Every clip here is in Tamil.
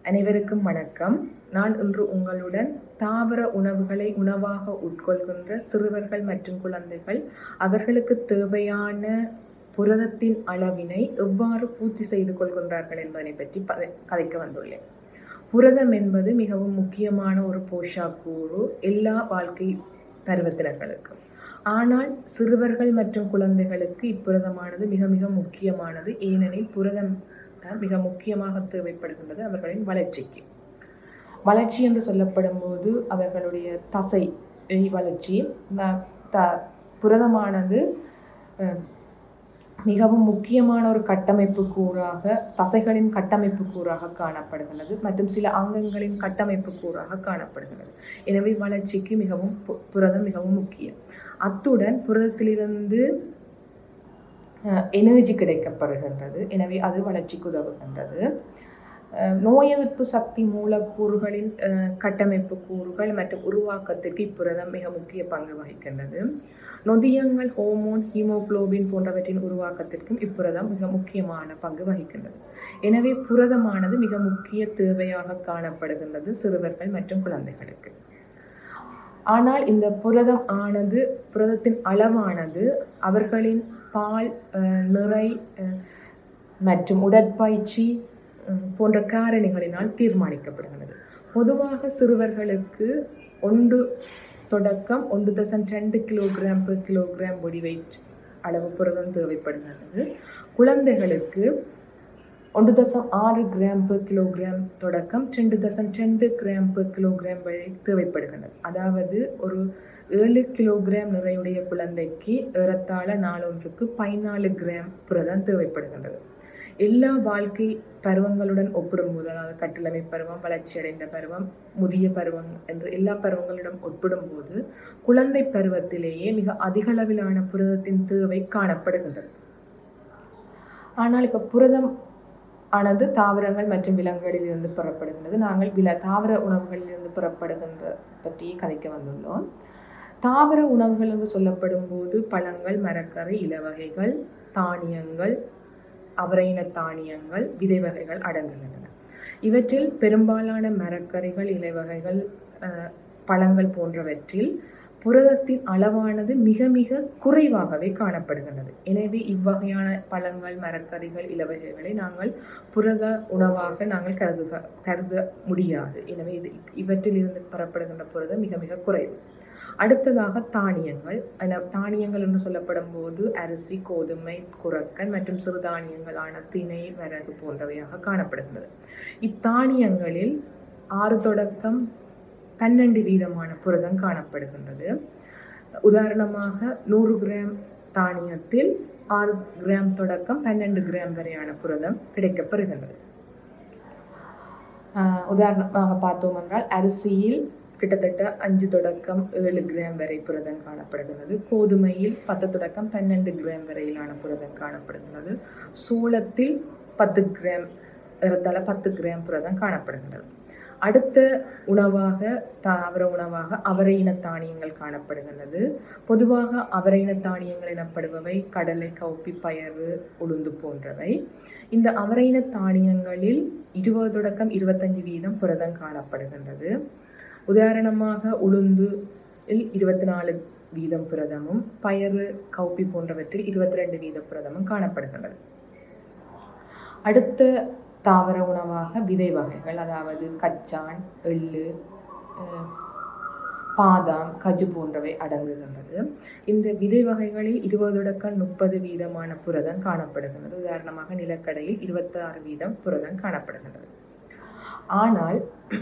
அனைவருக்கும் வணக்கம் நான் இன்று உங்களுடன் தாவர உணவுகளை உணவாக உட்கொள்கின்ற சிறுவர்கள் மற்றும் குழந்தைகள் அவர்களுக்கு தேவையான புரதத்தின் அளவினை எவ்வாறு பூர்த்தி செய்து கொள்கின்றார்கள் என்பதை பற்றி ப- கதைக்க வந்துள்ளேன் புரதம் என்பது மிகவும் முக்கியமான ஒரு போஷாக்கூறு எல்லா வாழ்க்கை பருவத்தினர்களுக்கும் ஆனால் சிறுவர்கள் மற்றும் குழந்தைகளுக்கு இப்புரதமானது மிக மிக முக்கியமானது ஏனெனில் புரதம் அஹ், மிக முக்கியமாக தேவைப்படுகின்றது அவர்களின் வளர்ச்சிக்கு வளர்ச்சி என்று சொல்லப்படும் போது அவர்களுடைய தசை அஹ், வளர்ச்சி ம- த புரதமானது அஹ், மிகவும் முக்கியமான ஒரு கட்டமைப்பு கூறாக தசைகளின் கட்டமைப்பு கூறாக காணப்படுகிறது மற்றும் சில அங்கங்களின் கட்டமைப்பு கூறாக காணப்படுகிறது எனவே வளர்ச்சிக்கு மிகவும் பு- புரதம் மிகவும் முக்கியம் அத்துடன் புரதத்திலிருந்து எனர்ஜி கிடைக்கப்படுகின்றது எனவே அது வளர்ச்சிக்கு உதவுகின்றது அஹ், நோய் எதிர்ப்பு சக்தி மூலக்கூறுகளின் அஹ், கட்டமைப்பு கூறுகள் மற்றும் உருவாக்கத்திற்கு இப்புரதம் மிக முக்கிய பங்கு வகிக்கின்றது நொதியங்கள் ஹோமோன் ஹீமோகுளோபின் போன்றவற்றின் உருவாக்கத்திற்கும் இப்புரதம் மிக முக்கியமான பங்கு வகிக்கின்றது எனவே புரதமானது மிக முக்கிய தேவையாக காணப்படுகின்றது சிறுவர்கள் மற்றும் குழந்தைகளுக்கு ஆனால் இந்த புரதம் ஆனது புரதத்தின் அளவானது அவர்களின் பால் அஹ், நிறை அஹ், மற்றும் உடற்பயிற்சி உம், போன்ற காரணிகளினால் தீர்மானிக்கப்படுகிறது பொதுவாக சிறுவர்களுக்கு ஒன்று தொடக்கம் ஒன்று தசம் ரெண்டு kilogram per kilogram body weight அளவு புரதம் தேவைப்படுகிறது குழந்தைகளுக்கு ஒன்று தசம் ஆறு கிராம் per கிலோகிராம் தொடக்கம் ரெண்டு தசம் ரெண்டு கிராம் per கிலோகிராம் வரை தேவைப்படுகிறது அதாவது ஒரு ஏழு கிலோகிராம் நிறையுடைய குழந்தைக்கு ஏறத்தாழ நாளொன்றுக்கு பதினாலு கிராம் புரதம் தேவைப்படுகின்றது எல்லா வாழ்க்கை பருவங்களுடன் ஒப்பிடும்போது அதாவது கட்டிலமை பருவம் வளர்ச்சியடைந்த பருவம் முதிய பருவம் என்று எல்லா பருவங்களுடன் ஒப்பிடும்போது குழந்தை பருவத்திலேயே மிக அதிகளவிலான புரதத்தின் தேவை காணப்படுகின்றது ஆனால் இப்போ புரதம் ஆனது தாவரங்கள் மற்றும் விலங்குகளில் இருந்து பெறப்படுகின்றது நாங்கள் வில தாவர உணவுகளில் இருந்து பெறப்படுகின்ற பற்றி கதைக்க வந்துள்ளோம் தாவர உணவுகள் என்று சொல்லப்படும் போது பழங்கள் மரக்கறி இலவகைகள் தானியங்கள் அவரையின தானியங்கள் விதை வகைகள் அடங்குகின்றன இவற்றில் பெரும்பாலான மரக்கறிகள் இலைவகைகள் அஹ், பழங்கள் போன்றவற்றில் புரதத்தின் அளவானது மிக மிக குறைவாகவே காணப்படுகின்றது எனவே இவ்வகையான பழங்கள் மரக்கறிகள் இலவகைகளை நாங்கள் புரத உணவாக நாங்கள் கருதுக கருத முடியாது எனவே இது இவற்றில் இருந்து பெறப்படுகின்ற புரதம் மிக மிக குறைவு அடுத்ததாக தானியங்கள் அந்த தானியங்கள் என்று சொல்லப்படும் போது அரிசி கோதுமை குரக்கன் மற்றும் சிறுதானியங்களான திணை வரகு போன்றவையாக காணப்படுகிறது இத்தானியங்களில் ஆறு தொடக்கம் பன்னெண்டு வீதமான புரதம் காணப்படுகின்றது உதாரணமாக நூறு கிராம் தானியத்தில் ஆறு கிராம் தொடக்கம் பன்னெண்டு கிராம் வரையான புரதம் கிடைக்கப்பெறுகின்றது ஆஹ் உதாரணமாக பார்த்தோம் என்றால் அரிசியில் கிட்டத்தட்ட அஞ்சு தொடக்கம் ஏழு கிராம் வரை புரதம் காணப்படுகிறது கோதுமையில் பத்து தொடக்கம் பன்னெண்டு கிராம் வரையிலான புரதம் காணப்படுகிறது சோளத்தில் பத்து கிராம் ஏறத்தாழ பத்து கிராம் புரதம் காணப்படுகிறது அடுத்த உணவாக தாவர உணவாக அவரை இன தானியங்கள் காணப்படுகிறது பொதுவாக அவரை இன தானியங்கள் எனப்படுபவை கடலை கவுப்பி பயறு உளுந்து போன்றவை இந்த அவரை இன தானியங்களில் இருபது தொடக்கம் இருபத்தஞ்சு வீதம் புரதம் காணப்படுகின்றது உதாரணமாக உளுந்து இல் இருபத்தி நாலு வீதம் புரதமும் பயறு கவுப்பி போன்றவற்றில் இருபத்தி ரெண்டு வீத புரதமும் காணப்படுகின்றது அடுத்த தாவர உணவாக விதை வகைகள் அதாவது கச்சான் எள்ளு அஹ், பாதாம் கஜு போன்றவை அடங்குகின்றது இந்த விதை வகைகளில் இருபது தொடக்கம் முப்பது வீதமான புரதம் காணப்படுகின்றது உதாரணமாக நிலக்கடையில் இருபத்தாறு வீதம் புரதம் காணப்படுகின்றது ஆனால்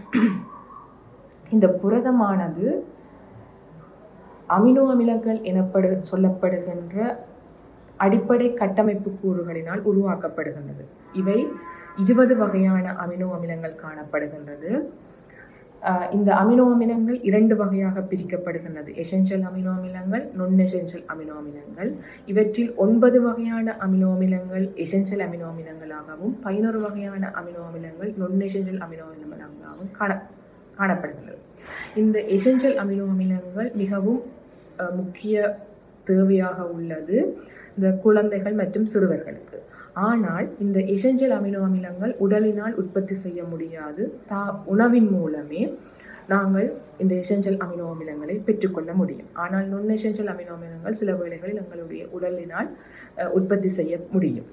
இந்த புரதமானது அமினோ அமிலங்கள் எனப்படு சொல்லப்படுகின்ற அடிப்படை கட்டமைப்பு கூறுகளினால் உருவாக்கப்படுகின்றது இவை இருபது வகையான அமினோ அமிலங்கள் காணப்படுகின்றது ஆஹ் இந்த அமினோ அமிலங்கள் இரண்டு வகையாக பிரிக்கப்படுகின்றது எசென்ஷியல் அமினோ அமிலங்கள் நொன் எசென்ஷியல் அமினோ அமிலங்கள் இவற்றில் ஒன்பது வகையான அமினோ அமிலங்கள் எசென்ஷியல் அமினோ அமிலங்களாகவும் பதினோரு வகையான அமினோ அமிலங்கள் நொன் எசென்ஷியல் அமினோ அமிலங்களாகவும் காண காணப்படுகின்றது இந்த எசென்ஷியல் அமினோ அமிலங்கள் மிகவும் அஹ், முக்கிய தேவையாக உள்ளது இந்த குழந்தைகள் மற்றும் சிறுவர்களுக்கு ஆனால் இந்த எசென்சியல் அமினோ அமிலங்கள் உடலினால் உற்பத்தி செய்ய முடியாது தா உணவின் மூலமே நாங்கள் இந்த எசென்சியல் அமினோ அமிலங்களை பெற்றுக்கொள்ள முடியும் ஆனால் நுண் எசென்சியல் அமினோ அமிலங்கள் சில வேளைகளில் எங்களுடைய உடலினால் அஹ், உற்பத்தி செய்ய முடியும்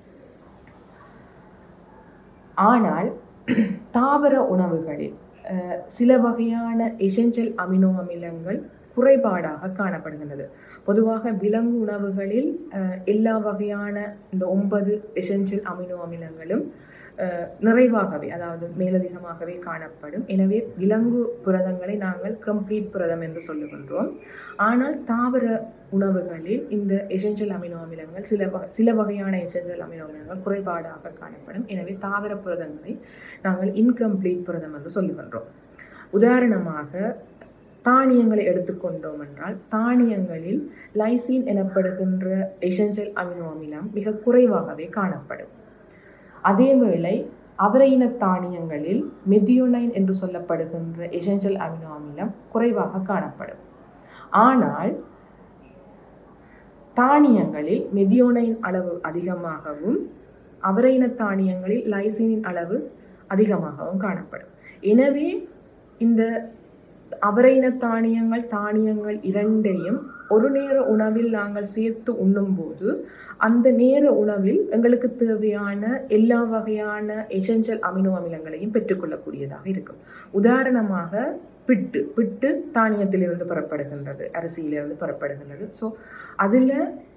ஆனால் தாவர உணவுகளில் அஹ், சில வகையான எசென்சியல் அமினோ அமிலங்கள் குறைபாடாக காணப்படுகின்றது பொதுவாக விலங்கு உணவுகளில் அஹ், எல்லா வகையான இந்த ஒன்பது எசென்சியல் அமினோ அமிலங்களும் அஹ், நிறைவாகவே அதாவது மேலதிகமாகவே காணப்படும் எனவே விலங்கு புரதங்களை நாங்கள் கம்ப்ளீட் புரதம் என்று சொல்லுகின்றோம் ஆனால் தாவர உணவுகளில் இந்த எசென்சியல் அமினோ அமிலங்கள் சில வகை சில வகையான எசென்சியல் அமினோ அமிலங்கள் குறைபாடாக காணப்படும் எனவே தாவர புரதங்களை நாங்கள் இன்கம்ப்ளீட் புரதம் என்று சொல்லுகின்றோம் உதாரணமாக தானியங்களை எடுத்துக்கொண்டோம் என்றால் தானியங்களில் லைசின் எனப்படுகின்ற எசென்சியல் அமினோ அமிலம் மிக குறைவாகவே காணப்படும் அதேவேளை அவரை இன தானியங்களில் மெதியோனைன் என்று சொல்லப்படுகின்ற எசென்சியல் அமினோ அமிலம் குறைவாக காணப்படும் ஆனால் தானியங்களில் மெதியோனைன் அளவு அதிகமாகவும் அவரை இன தானியங்களில் லைசினின் அளவு அதிகமாகவும் காணப்படும் எனவே இந்த அவரை இன தானியங்கள் தானியங்கள் இரண்டையும் ஒரு நேர உணவில் நாங்கள் சேர்த்து உண்ணும்போது அந்த நேர உணவில் எங்களுக்கு தேவையான எல்லா வகையான எசென்சியல் அமினோ அமிலங்களையும் பெற்றுக்கொள்ளக்கூடியதாக இருக்கும் உதாரணமாக பிட்டு பிட்டு தானியத்திலிருந்து பெறப்படுகின்றது அரிசியிலிருந்து பெறப்படுகின்றது ஸோ அதில்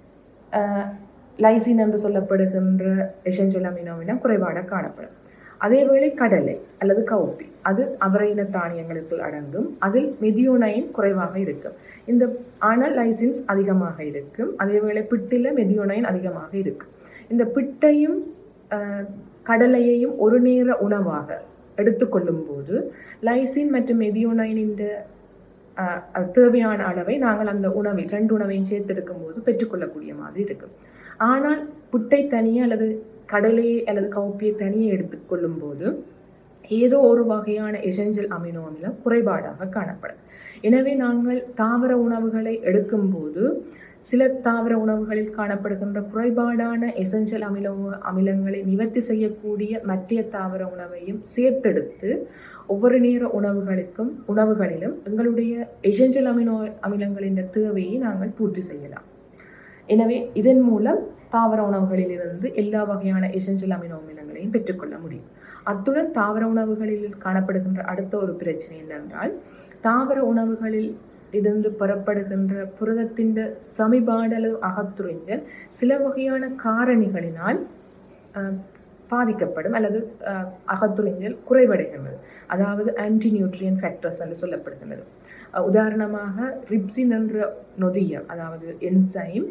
லைசின் என்று சொல்லப்படுகின்ற எசென்சியல் அமினோ அமிலம் குறைபாடாக காணப்படும் அதேவேளை கடலை அல்லது கவுப்பி அது அவரை இன தானியங்களுக்குள் அடங்கும் அதில் மெதியோனைன் குறைவாக இருக்கும் இந்த ஆனால் லைசின்ஸ் அதிகமாக இருக்கும் அதேவேளை பிட்டில் மெதியோனைன் அதிகமாக இருக்கும் இந்த பிட்டையும் அஹ், கடலையையும் ஒரு நேர உணவாக எடுத்துக்கொள்ளும் போது லைசின் மற்றும் மெதியோனைனின் அஹ், அஹ், தேவையான அளவை நாங்கள் அந்த உணவில் ரெண்டு உணவையும் சேர்த்தெடுக்கும் போது பெற்றுக்கொள்ளக்கூடிய மாதிரி இருக்கும் ஆனால் புட்டை தனியே அல்லது கடலையை அல்லது கவுப்பியை தனியே எடுத்துக்கொள்ளும் போது ஏதோ ஒரு வகையான எசென்சியல் அமினோ அமிலம் குறைபாடாக காணப்படும் எனவே நாங்கள் தாவர உணவுகளை எடுக்கும்போது சில தாவர உணவுகளில் காணப்படுகின்ற குறைபாடான எசென்சியல் அமில அமிலங்களை நிவர்த்தி செய்யக்கூடிய மற்ற தாவர உணவையும் சேர்த்தெடுத்து ஒவ்வொரு நேர உணவுகளுக்கும் உணவுகளிலும் எங்களுடைய எசென்சியல் அமினோ அமிலங்களின் தேவையை நாங்கள் பூர்த்தி செய்யலாம் எனவே இதன் மூலம் தாவர உணவுகளிலிருந்து எல்லா வகையான எசென்சியல் அமினோ அமிலங்களையும் பெற்றுக்கொள்ள முடியும் அத்துடன் தாவர உணவுகளில் காணப்படுகின்ற அடுத்த ஒரு பிரச்சனை என்னென்றால் தாவர உணவுகளில் இருந்து பெறப்படுகின்ற புரதத்தின் சமிபாடலு அகத்துறிஞ்சல் சில வகையான காரணிகளினால் அஹ், பாதிக்கப்படும் அல்லது அஹ், அகத்துறிஞ்சல் குறைவடைகின்றது அதாவது ஆன்டி நியூட்ரியன் ஃபேக்டர்ஸ் என்று சொல்லப்படுகின்றது அஹ், உதாரணமாக ரிப்சின் என்ற நொதியம் அதாவது என்சைம்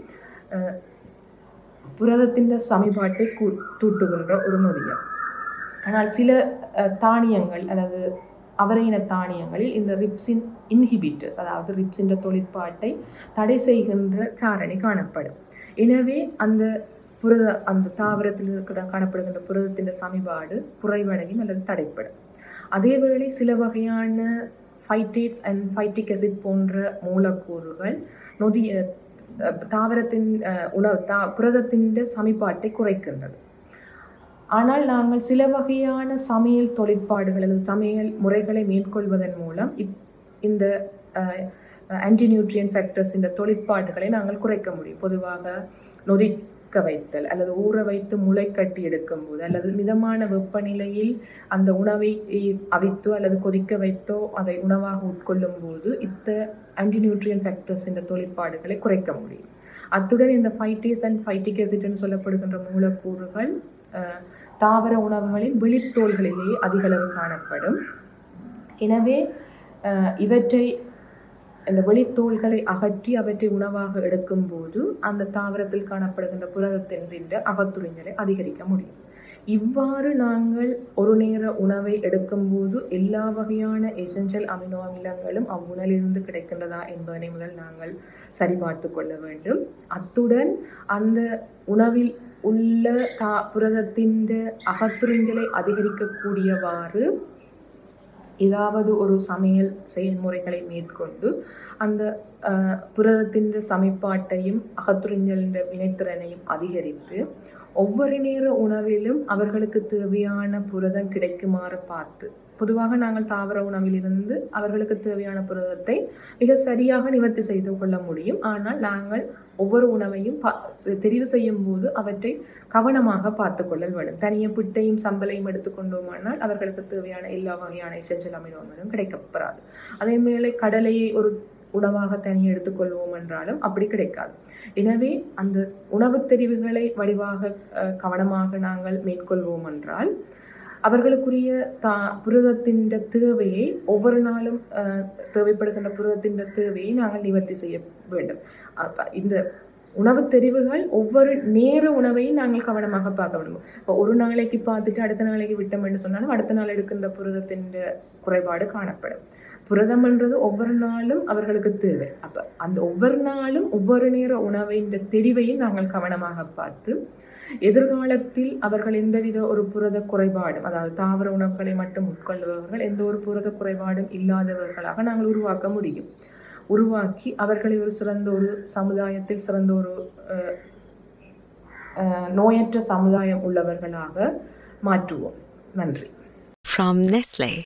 புரதத்தின் சமிபாட்டை கூ தூட்டுகின்ற ஒரு நொதியம் ஆனால் சில அஹ், தானியங்கள் அல்லது அவரை இன தானியங்களில் இந்த ரிப்சின் இன்ஹிபிட்டர்ஸ் அதாவது ரிப்சின் தொழிற்பாட்டை தடை செய்கின்ற காரணி காணப்படும் எனவே அந்த புரத அந்த தாவரத்தில் இருக்கிற காணப்படுகின்ற புரதத்தின் சமிபாடு குறைவடையும் அல்லது தடைப்படும் அதேவேளை சில வகையான ஃபைட்டேட்ஸ் அண்ட் ஃபைட்டிக் அசிட் போன்ற மூலக்கூறுகள் நொதி அஹ், தாவரத்தின் அஹ், உணவு தா புரதத்தின் சமிபாட்டை குறைக்கின்றது ஆனால் நாங்கள் சில வகையான சமையல் தொழிற்பாடுகள் அல்லது சமையல் முறைகளை மேற்கொள்வதன் மூலம் இத்- இந்த ஆன்டி நியூட்ரியன் ஃபேக்டர்ஸ் இந்த தொழிற்பாடுகளை நாங்கள் குறைக்க முடியும் பொதுவாக நொதிக்க வைத்தல் அல்லது ஊற வைத்து முளை கட்டி எடுக்கும்போது அல்லது மிதமான வெப்பநிலையில் அந்த உணவை இ- அவித்தோ அல்லது கொதிக்க வைத்தோ அதை உணவாக உட்கொள்ளும் போது இந்த ஆன்டி நியூட்ரியன் ஃபேக்டர்ஸ் இந்த தொழிற்பாடுகளை குறைக்க முடியும் அத்துடன் இந்த ஃபைட்டேஸ் அண்ட் ஃபைட்டிக் அசிட்னு சொல்லப்படுகின்ற மூலக்கூறுகள் அஹ், தாவர உணவுகளின் விழித்தோள்களிலேயே அதிகளவு காணப்படும் எனவே அஹ், இவற்றை இந்த வெளித்தோள்களை அகற்றி அவற்றை உணவாக எடுக்கும்போது அந்த தாவரத்தில் காணப்படுகின்ற புரதத்தின் அகத்துறிஞ்சலை அதிகரிக்க முடியும் இவ்வாறு நாங்கள் ஒரு நேர உணவை எடுக்கும்போது எல்லா வகையான எசென்ஷியல் அமினோ அமிலங்களும் அவ்வுணலிருந்து கிடைக்கின்றதா என்பதனை முதல் நாங்கள் சரிபார்த்து கொள்ள வேண்டும் அத்துடன் அந்த உணவில் உள்ள தா புரதத்தின் அகத்துறிஞ்சலை அதிகரிக்கக்கூடியவாறு ஏதாவது ஒரு சமையல் செயல்முறைகளை மேற்கொண்டு அந்த அஹ், புரதத்தின் சமைப்பாட்டையும் அகத்துறிஞ்சலின் வினைத்திறனையும் அதிகரித்து ஒவ்வொரு நேர உணவிலும் அவர்களுக்கு தேவையான புரதம் கிடைக்குமாறு பார்த்து பொதுவாக நாங்கள் தாவர உணவிலிருந்து அவர்களுக்கு தேவையான புரதத்தை மிக சரியாக நிவர்த்தி செய்து கொள்ள முடியும் ஆனால் நாங்கள் ஒவ்வொரு உணவையும் பா தெரிவு செய்யும் போது அவற்றை கவனமாக பார்த்து கொள்ளல் வேண்டும் தனியாக பிட்டையும் சம்பலையும் எடுத்துக்கொண்டோமானால் அவர்களுக்கு தேவையான எல்லா வகையான எசென்சியல் அமினோங்களும் கிடைக்கப்பெறாது அதே மேலே கடலையை ஒரு உணவாக தனி எடுத்துக்கொள்வோம் என்றாலும் அப்படி கிடைக்காது எனவே அந்த உணவுத் தெரிவுகளை வடிவாக அஹ், கவனமாக நாங்கள் மேற்கொள்வோம் என்றால் அவர்களுக்குரிய தா புரதத்தின் தேவையை ஒவ்வொரு நாளும் அஹ், தேவைப்படுகின்ற புரதத்தின் தேவையை நாங்கள் நிவர்த்தி செய்ய வேண்டும் அப்ப இந்த உணவுத் தெரிவுகள் ஒவ்வொரு நேர உணவையும் நாங்கள் கவனமாக பார்க்க வேண்டும் இப்போ ஒரு நாளைக்கு பார்த்துட்டு அடுத்த நாளைக்கு விட்டோம் என்று சொன்னாலும் அடுத்த நாள் எடுக்கின்ற புரதத்தின் குறைபாடு காணப்படும் புரதம்ன்றது ஒவ்வொரு நாளும் அவர்களுக்கு தேவை அப்போ அந்த ஒவ்வொரு நாளும் ஒவ்வொரு நேர உணவின் தெரிவையும் நாங்கள் கவனமாக பார்த்து எதிர்காலத்தில் அவர்கள் எந்தவித ஒரு புரத குறைபாடும் அதாவது தாவர உணவுகளை மட்டும் உட்கொள்பவர்கள் எந்த ஒரு புரத குறைபாடும் இல்லாதவர்களாக நாங்கள் உருவாக்க முடியும் உருவாக்கி அவர்களை ஒரு சிறந்த ஒரு சமுதாயத்தில் சிறந்த ஒரு அஹ், அஹ், நோயற்ற சமுதாயம் உள்ளவர்களாக மாற்றுவோம் நன்றி From Nestle.